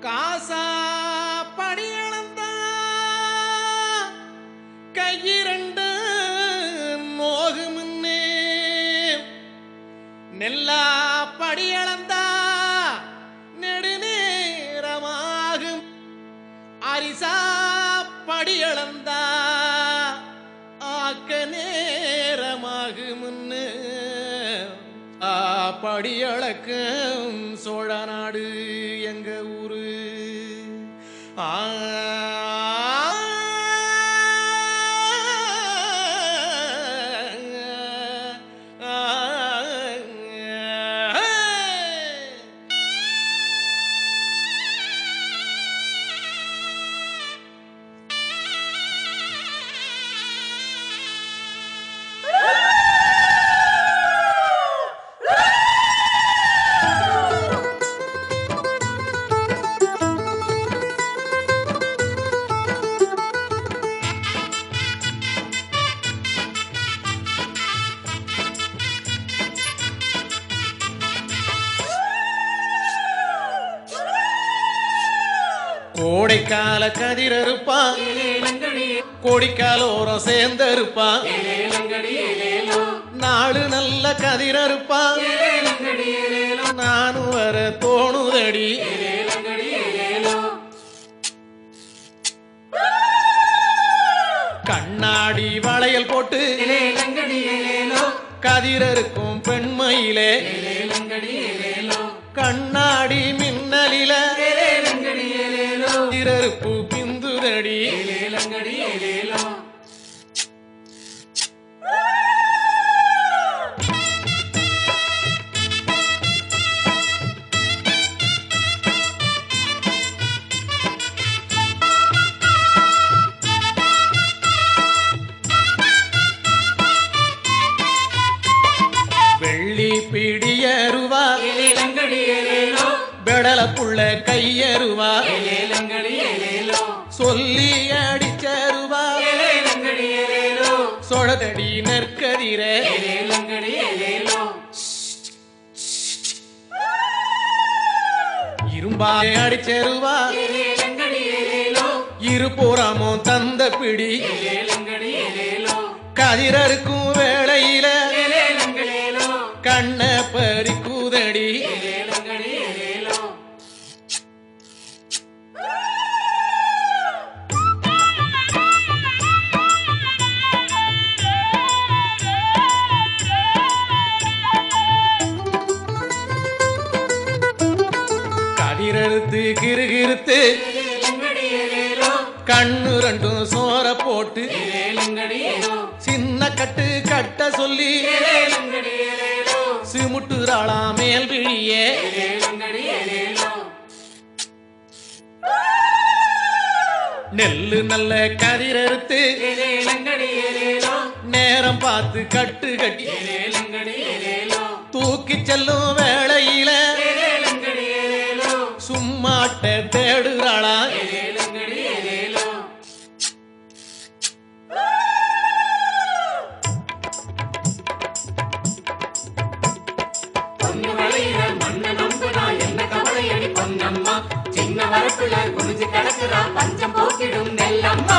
காசா படியளந்தா கையிரண்டு நோகு முன்னே நெல்லா படியளந்தா நெடுநேரமாகும் அரிசா படியளந்தா ஆக்க நேரமாகும் முன்னு ஆ படியளக்கும் சோழ நாடு எங்க ஊரு ஆ கோடைக்கால கதிரறுப்பான் கோடிக்காலோரம் சேர்ந்தறுப்பான் நாலு நல்ல கதிரறுப்பான் நானும் வர தோணுதடி கண்ணாடி வளையல் போட்டு கதிரறுக்கும் பெண்மையிலே கண்ணாடி மின்னலில கதிரறுப்பு பிந்துதடி வெள்ளி பிடியருவா பெடல புள்ள கையருவா சொல்லி அடிச்சருவா சொழதடி நற்கதிரே இரும்பாய் அடிச்சருவா இரு புறமும் தந்த பிடி கதிரறுக்கும் வேளையில கண்ண பறிக்குதடி கதிரறுத்து கிருகிருத்து கண்ணு ரெண்டும் சோற போட்டு சின்ன கட்டு கட்ட சொல்லி சிமுட்டுறாளா மேல் விழியே நெல்லு நல்ல கதிரறுத்து நேரம் பார்த்து கட்டு கட்டி தூக்கி செல்லும் வேளையில சும்மாட்ட தேடுறாளா பொண்ணு வளையில மண்ண நம்புனா என்ன கவலையடி பொன்னம்மா சின்ன வரப்புல குனிஞ்சு கிடக்குறா பஞ்சம் போக்கிடும் நெல்லம்மா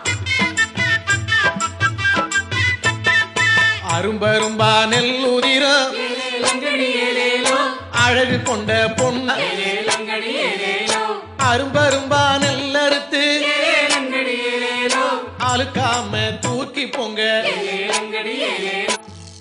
அரும்பரும்பா நெல்லுதிரம் ஏலேலங்கடி ஏலேலோ அழகு கொண்ட பொண்ணு ஏலேலங்கடி ஏலேலோ அரும்பரும்பா நெல்லறுத்து ஏலேலங்கடி ஏலேலோ அழுக்காம தூக்கி போங்க ஏலேலங்கடி ஏலேலோ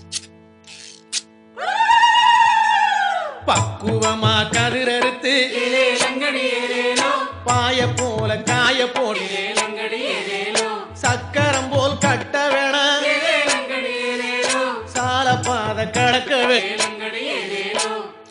பக்குவமா கதிரறுத்து ஏலேலங்கடி ஏலேலோ பாய போல காய போட்டு ஏலேலங்கடி ஏலேலோ சக்கரம் போல் கட்ட வேணாம் ஏலேலங்கடி ஏலேலோ சால பாத கடக்கவே ஏலேலங்கடி ஏலேலோ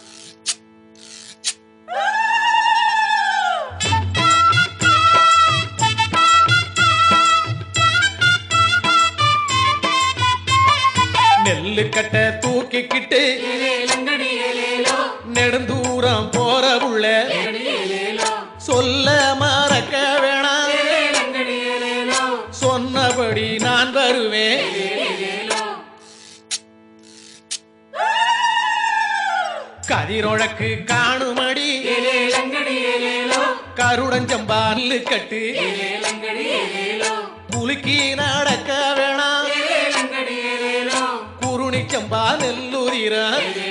நெல்லு கட்ட தூக்கிக்கிட்டு ஏலேலங்கடி ஏலேலோ நெடுந்தூரம் போற உள்ள ஏலேலங்கடி ஏலேலோ சொல்ல மறக்க வேணாம் ஏலேலங்கடி ஏலேலோ சொன்னபடி நான் வருவேன் ஏலேலோ கதிரொழக்கு காணுமடி ஏலேலங்கடி ஏலேலோ கருடஞ்சம்பா நெல்லு கட்டு ஏலேலங்கடி ஏலேலோ குலுக்கி நடக்க வேணாம் ஏலேலங்கடி ஏலேலோ குருணிச்சம்பா நெல்லுதிர ஏலேலங்கடி